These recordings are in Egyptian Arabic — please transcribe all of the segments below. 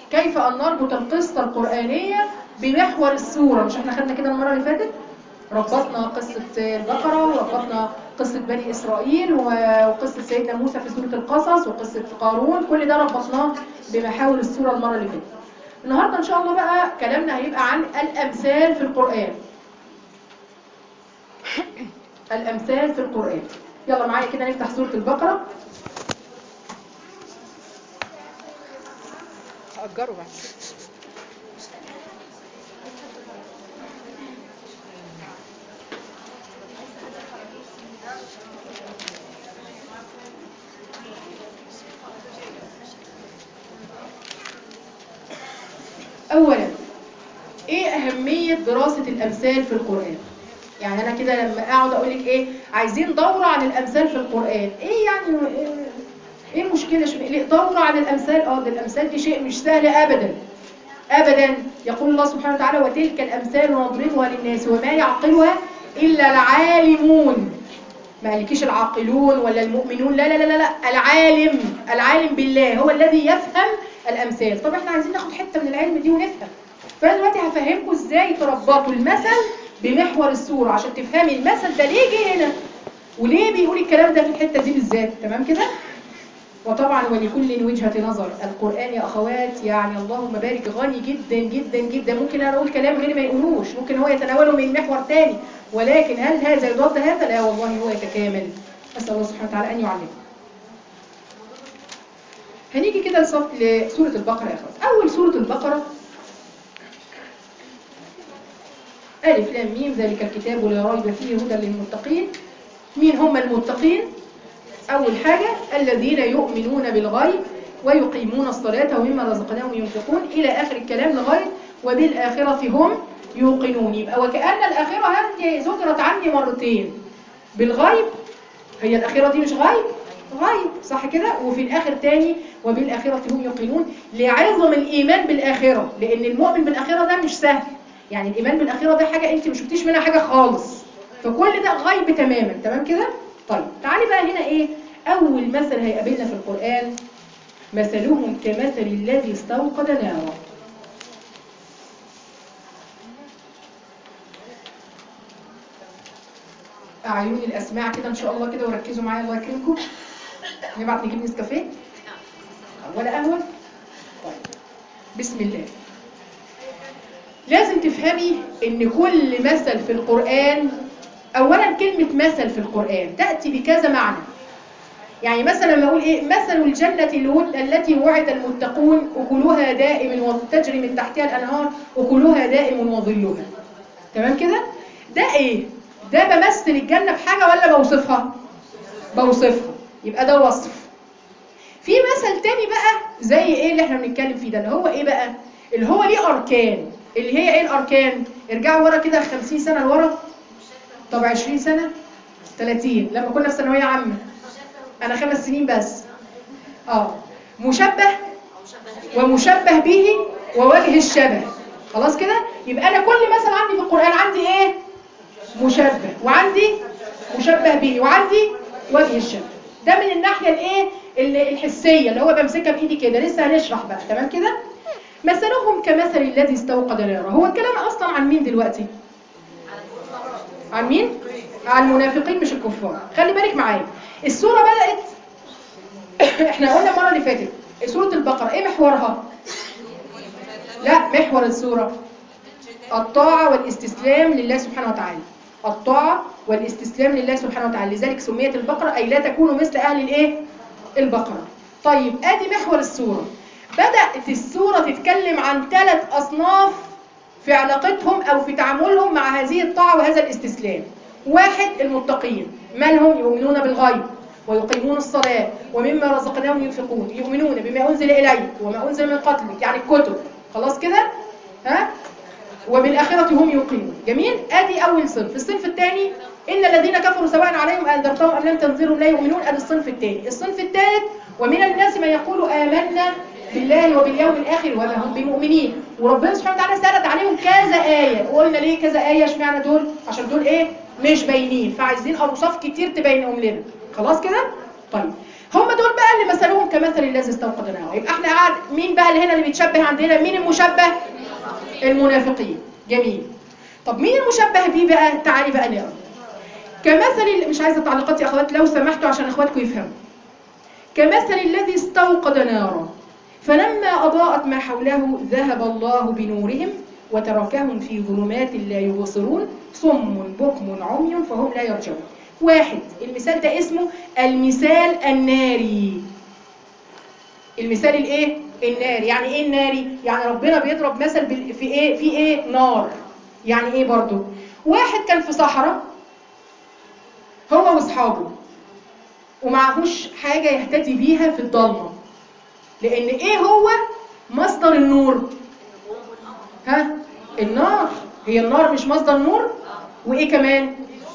كيف أن نربط القصة القرآنية بمحور السورة مش احنا خدنا كده المرة اللي فاتت ربطنا قصة البقرة وربطنا قصة بني إسرائيل وقصة سيدنا موسى في سورة القصص وقصة قارون كل ده ربطناه بمحاور السورة المرة اللي فاتت النهاردة إن شاء الله بقى كلامنا هيبقى عن الأمثال في القرآن الأمثال في القرآن يلا معايا كده نفتح سورة البقرة أجروا بعد أولا إيه أهمية دراسة الأمثال في القرآن؟ يعني أنا كده لما أقعد أقول لك إيه عايزين دورة عن الأمثال في القرآن إيه يعني إيه, إيه المشكلة شو إيه دورة عن الأمثال آه ده الأمثال دي شيء مش سهل أبدا أبدا يقول الله سبحانه وتعالى وتلك الأمثال نضربها للناس وما يعقلها إلا العالمون ما قالكيش العاقلون ولا المؤمنون لا لا لا لا العالم العالم بالله هو الذي يفهم الأمثال طب احنا عايزين ناخد حتة من العلم دي ونفهم فأنا دلوقتي هفهمكم ازاي تربطوا المثل بمحور السورة عشان تفهمي المثل ده ليه جه هنا وليه بيقول الكلام ده في الحتة دي بالذات تمام كده وطبعا ولكل وجهة نظر القرآن يا أخوات يعني اللهم بارك غني جدا جدا جدا ممكن أنا أقول كلام غير ما يقولوش ممكن هو يتناوله من محور تاني ولكن هل هذا يضاد هذا؟ لا والله هو يتكامل أسأل الله سبحانه وتعالى أن يعلمه هنيجي كده لصف لسورة البقرة يا أخوات أول سورة البقرة ألف لام ميم ذلك الكتاب لا ريب فيه هدى للمتقين مين هم المتقين؟ أول حاجة الذين يؤمنون بالغيب ويقيمون الصلاة ومما رزقناهم ينفقون إلى آخر الكلام لغاية وبالآخرة هم يوقنون يبقى وكأن الآخرة هذه ذكرت عني مرتين بالغيب هي الآخرة دي مش غيب غيب صح كده وفي الآخر تاني وبالآخرة هم يوقنون لعظم الإيمان بالآخرة لأن المؤمن بالآخرة ده مش سهل يعني الإيمان بالآخرة ده حاجة أنت مش شفتيش منها حاجة خالص فكل ده غيب تماما تمام كده طيب تعالي بقى هنا ايه اول مثل هيقابلنا في القرآن مثلهم كمثل الذي استوقد نارا اعينوني الاسماع كده ان شاء الله كده وركزوا معايا الله يكرمكم نبعت نجيب نسكافيه ولا قهوه طيب بسم الله لازم تفهمي ان كل مثل في القرآن اولا كلمة مثل في القرآن تأتي بكذا معنى يعني مثلا لما اقول ايه مثل الجنة الود التي وعد المتقون اكلها دائم وتجري من تحتها الانهار اكلها دائم وظلها تمام كده ده ايه ده بمثل الجنة بحاجة ولا بوصفها بوصفها يبقى ده وصف في مثل تاني بقى زي ايه اللي احنا بنتكلم فيه ده اللي هو ايه بقى اللي هو ليه اركان اللي هي ايه الاركان ارجعوا ورا كده 50 سنة لورا طب 20 سنة 30 لما كنا في ثانوية عامة انا خمس سنين بس اه مشبه ومشبه به ووجه الشبه خلاص كده يبقى انا كل مثل عندي في القرآن عندي ايه مشبه وعندي مشبه به وعندي وجه الشبه ده من الناحية الايه الحسية اللي هو بمسكها بايدي كده لسه هنشرح بقى تمام كده مثلهم كمثل الذي استوقد نارا هو الكلام اصلا عن مين دلوقتي عن مين عن المنافقين مش الكفار خلي بالك معايا السورة بدأت احنا قلنا المرة اللي فاتت سورة البقرة ايه محورها لا محور السورة الطاعة والاستسلام لله سبحانه وتعالى الطاعة والاستسلام لله سبحانه وتعالى لذلك سميت البقرة أي لا تكونوا مثل أهل الإيه؟ البقرة طيب آدي محور السورة بدأت السورة تتكلم عن ثلاث أصناف في علاقتهم أو في تعاملهم مع هذه الطاعة وهذا الاستسلام واحد المتقين مالهم يؤمنون بالغيب ويقيمون الصلاة ومما رزقناهم ينفقون يؤمنون بما أنزل إليك وما أنزل من قبلك يعني الكتب خلاص كده ها وبالآخرة هم يوقنون جميل ادي أول صنف الصنف الثاني إن الذين كفروا سواء عليهم أنذرتهم أم لم تنذرهم لا يؤمنون ادي الصنف الثاني الصنف الثالث ومن الناس من يقول آمنا بالله وباليوم الآخر وما هم بمؤمنين وربنا سبحانه وتعالى سرد عليهم كذا آية وقلنا ليه كذا آية اشمعنى دول عشان دول إيه مش باينين فعايزين أوصاف كتير تبينهم لنا خلاص كده طيب هم دول بقى اللي مثلهم كمثل الذي استوقد نارا يبقى احنا قاعد مين بقى اللي هنا اللي بيتشبه عندنا مين المشبه المنافقين جميل طب مين المشبه بيه بقى تعالي بقى نقرا كمثل مش عايزه تعليقات يا اخوات لو سمحتوا عشان اخواتكم يفهموا كمثل الذي استوقد نارا فلما اضاءت ما حوله ذهب الله بنورهم وتركهم في ظلمات لا يبصرون صم بكم عمي فهم لا يرجعون واحد المثال ده اسمه المثال الناري المثال الايه الناري يعني ايه الناري يعني ربنا بيضرب مثل بال- في ايه في ايه نار يعني ايه برضو واحد كان في صحراء هو واصحابه ومعهوش حاجة يهتدي بيها في الضلمة لان ايه هو مصدر النور ها النار هي النار مش مصدر نور وايه كمان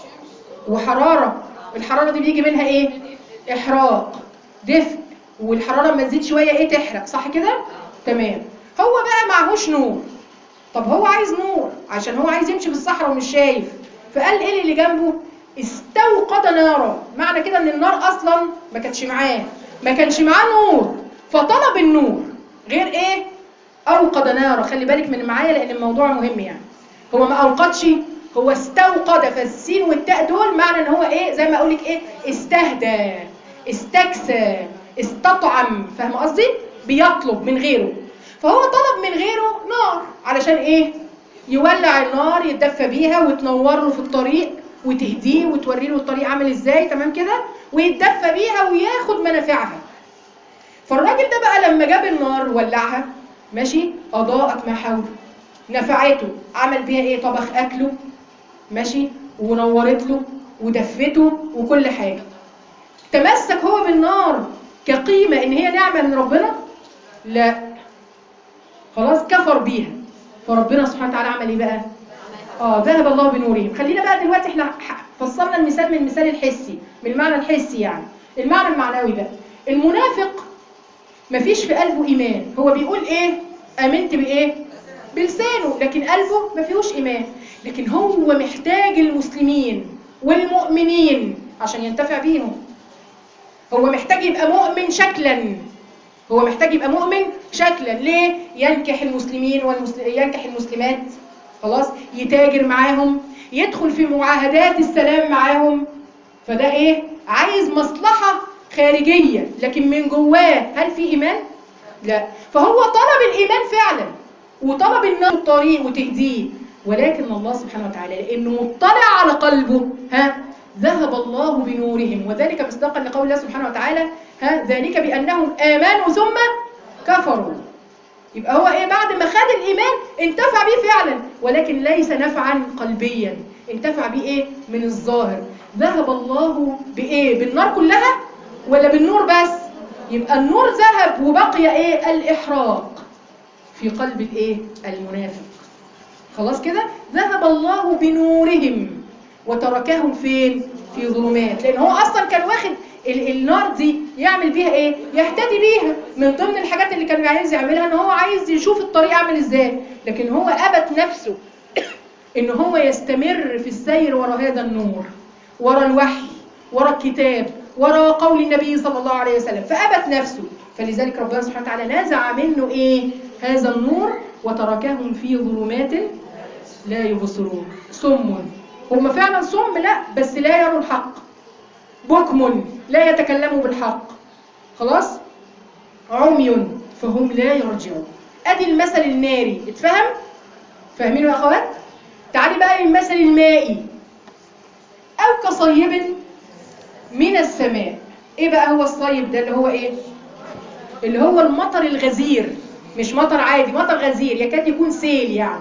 وحرارة الحرارة دي بيجي منها ايه احراق دفء والحرارة لما تزيد شوية ايه تحرق صح كده تمام هو بقى معهوش نور طب هو عايز نور عشان هو عايز يمشي في الصحراء ومش شايف فقال ايه اللي جنبه استوقد نارا معنى كده ان النار اصلا ما كانتش معاه ما كانش معاه نور فطلب النور غير ايه اوقد نارا خلي بالك من معايا لان الموضوع مهم يعني هو ما اوقدش هو استوقد فالسين والتاء دول معنى ان هو ايه زي ما اقول لك ايه استهدى استكسى استطعم فاهم قصدي بيطلب من غيره فهو طلب من غيره نار علشان ايه يولع النار يتدفى بيها وتنور له في الطريق وتهديه وتوري له الطريق عامل ازاي تمام كده ويتدفى بيها وياخد منافعها فالراجل ده بقى لما جاب النار ولعها ماشي اضاءت ما حوله نفعته عمل بيها ايه طبخ اكله ماشي ونورت له ودفته وكل حاجه تمسك هو بالنار كقيمه ان هي نعمه من ربنا لا خلاص كفر بيها فربنا سبحانه وتعالى عمل ايه بقى اه ذهب الله بنورهم خلينا بقى دلوقتي احنا ح- فصلنا المثال من المثال الحسي من المعنى الحسي يعني المعنى المعنوي بقى المنافق مفيش في قلبه ايمان هو بيقول ايه امنت بايه بلسانه لكن قلبه ما فيهوش ايمان لكن هو محتاج المسلمين والمؤمنين عشان ينتفع بيهم هو محتاج يبقى مؤمن شكلا هو محتاج يبقى مؤمن شكلا ليه ينكح المسلمين والمسل... ينكح المسلمات خلاص يتاجر معاهم يدخل في معاهدات السلام معاهم فده ايه عايز مصلحة خارجية لكن من جواه هل في ايمان لا فهو طلب الايمان فعلا وطلب النار الطريق وتهديه ولكن الله سبحانه وتعالى لانه مطلع على قلبه ها ذهب الله بنورهم وذلك مصداقا لقول الله سبحانه وتعالى ها ذلك بانهم امنوا ثم كفروا يبقى هو ايه بعد ما خد الايمان انتفع بيه فعلا ولكن ليس نفعا قلبيا انتفع بيه ايه من الظاهر ذهب الله بايه بالنار كلها ولا بالنور بس يبقى النور ذهب وبقي ايه الاحراق في قلب الايه المنافق خلاص كده ذهب الله بنورهم وتركهم فين في ظلمات لان هو اصلا كان واخد ال- النار دي يعمل بيها ايه يهتدي بيها من ضمن الحاجات اللي كان عايز يعملها ان هو عايز يشوف الطريق عامل ازاي لكن هو ابت نفسه ان هو يستمر في السير ورا هذا النور ورا الوحي ورا الكتاب ورا قول النبي صلى الله عليه وسلم فابت نفسه فلذلك ربنا سبحانه وتعالى نزع منه ايه هذا النور وتركهم في ظلمات لا يبصرون صم هم فعلا صم لا بس لا يروا الحق بكم لا يتكلموا بالحق خلاص عمي فهم لا يرجعون ادي المثل الناري اتفهم فاهمينه يا اخوات تعالي بقى للمثل المائي او كصيب من السماء ايه بقى هو الصيب ده اللي هو ايه اللي هو المطر الغزير مش مطر عادي مطر غزير يكاد يكون سيل يعني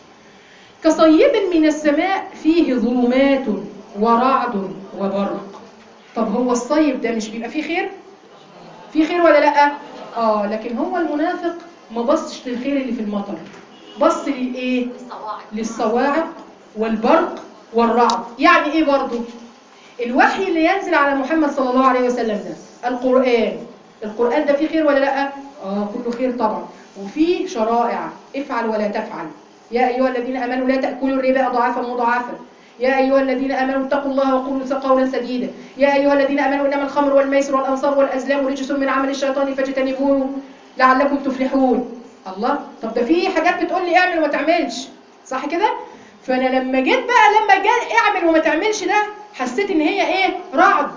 كصيب من السماء فيه ظلمات ورعد وبرق طب هو الصيب ده مش بيبقى فيه خير فيه خير ولا لا اه لكن هو المنافق ما بصش للخير اللي في المطر بص للايه للصواعق والبرق والرعد يعني ايه برضو الوحي اللي ينزل على محمد صلى الله عليه وسلم ده القرآن القرآن ده فيه خير ولا لا اه كله خير طبعا وفيه شرائع افعل ولا تفعل يا ايها الذين امنوا لا تاكلوا الربا اضعافا مضاعفه يا ايها الذين امنوا اتقوا الله وقولوا قولا سديدا يا ايها الذين امنوا انما الخمر والميسر والانصاب والازلام رجس من عمل الشيطان فاجتنبوه لعلكم تفلحون الله طب ده في حاجات بتقول لي اعمل وما تعملش صح كده فانا لما جيت بقى لما جاء اعمل وما تعملش ده حسيت ان هي ايه رعد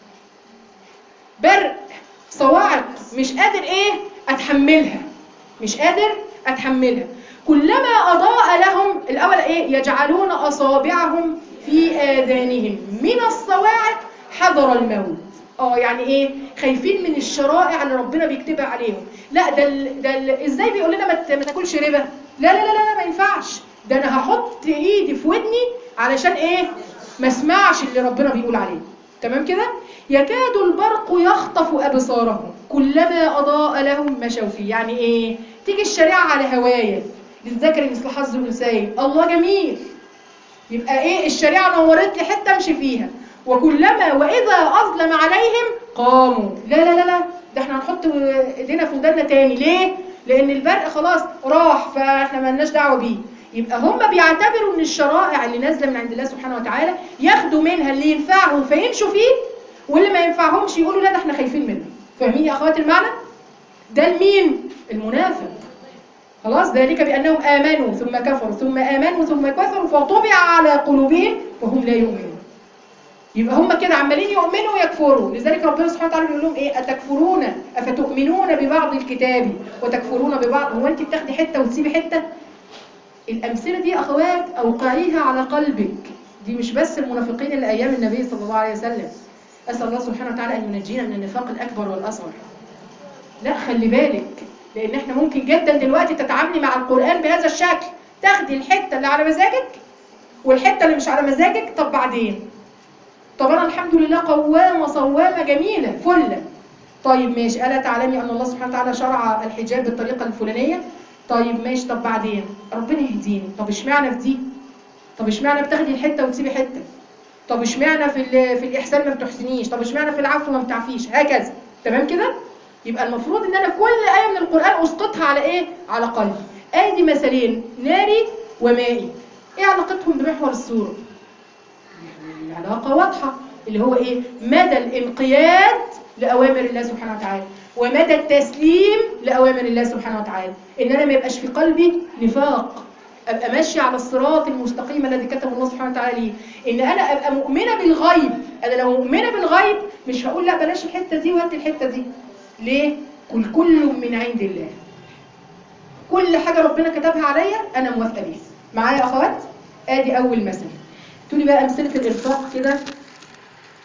برق صواعق مش قادر ايه اتحملها مش قادر اتحملها كلما اضاء لهم الاول ايه يجعلون اصابعهم في اذانهم من الصواعق حذر الموت اه يعني ايه خايفين من الشرائع اللي ربنا بيكتبها عليهم لا ده ال ده ال ازاي بيقول لنا ما تاكلش ربا لا لا لا لا ما ينفعش ده انا هحط ايدي في ودني علشان ايه ما اسمعش اللي ربنا بيقول عليه تمام كده يكاد البرق يخطف ابصارهم كلما اضاء لهم مشوا فيه يعني ايه تيجي الشريعه على هوايه للذكر مثل حظ الانثيين الله جميل يبقى ايه الشريعه نورت لي حته امشي فيها وكلما واذا اظلم عليهم قاموا لا لا لا لا ده احنا هنحط ايدينا في ودنا تاني ليه لان البرق خلاص راح فاحنا مالناش دعوه بيه يبقى هم بيعتبروا ان الشرائع اللي نازله من عند الله سبحانه وتعالى ياخدوا منها اللي ينفعهم فيمشوا فيه واللي ما ينفعهمش يقولوا لا ده احنا خايفين منه فاهمين يا اخوات المعنى ده لمين المنافق خلاص ذلك بانهم امنوا ثم كفروا ثم امنوا ثم كفروا فطبع على قلوبهم فهم لا يؤمنون يبقى هم كده عمالين يؤمنوا ويكفروا لذلك ربنا سبحانه وتعالى بيقول لهم ايه اتكفرون افتؤمنون ببعض الكتاب وتكفرون ببعض هو انت بتاخدي حته وتسيبي حته الامثله دي اخوات اوقعيها على قلبك دي مش بس المنافقين اللي ايام النبي صلى الله عليه وسلم اسال الله سبحانه وتعالى ان ينجينا من النفاق الاكبر والاصغر لا خلي بالك لان احنا ممكن جدا دلوقتي تتعاملي مع القران بهذا الشكل تاخدي الحته اللي على مزاجك والحته اللي مش على مزاجك طب بعدين طب انا الحمد لله قوامه صوامه جميله فله طيب ماشي الا تعلمي ان الله سبحانه وتعالى شرع الحجاب بالطريقه الفلانيه طيب ماشي طب بعدين ربنا يهديني طب اشمعنى في دي طب اشمعنى بتاخدي الحته وتسيبي حته طب اشمعنى في في الاحسان ما بتحسنيش طب اشمعنى في العفو ما بتعفيش هكذا تمام كده يبقى المفروض ان انا كل ايه من القران اسقطها على ايه على قلبي ادي مثالين ناري ومائي ايه علاقتهم بمحور السوره العلاقه واضحه اللي هو ايه مدى الانقياد لاوامر الله سبحانه وتعالى ومدى التسليم لاوامر الله سبحانه وتعالى ان انا ما يبقاش في قلبي نفاق ابقى ماشيه على الصراط المستقيم الذي كتبه الله سبحانه وتعالى لي ان انا ابقى مؤمنه بالغيب انا لو مؤمنه بالغيب مش هقول لا بلاش الحته دي وهات الحته دي ليه كل كل من عند الله كل حاجه ربنا كتبها عليا انا موافقه بيها معايا يا اخوات ادي اول مثل تقولي بقى امثله الانفاق كده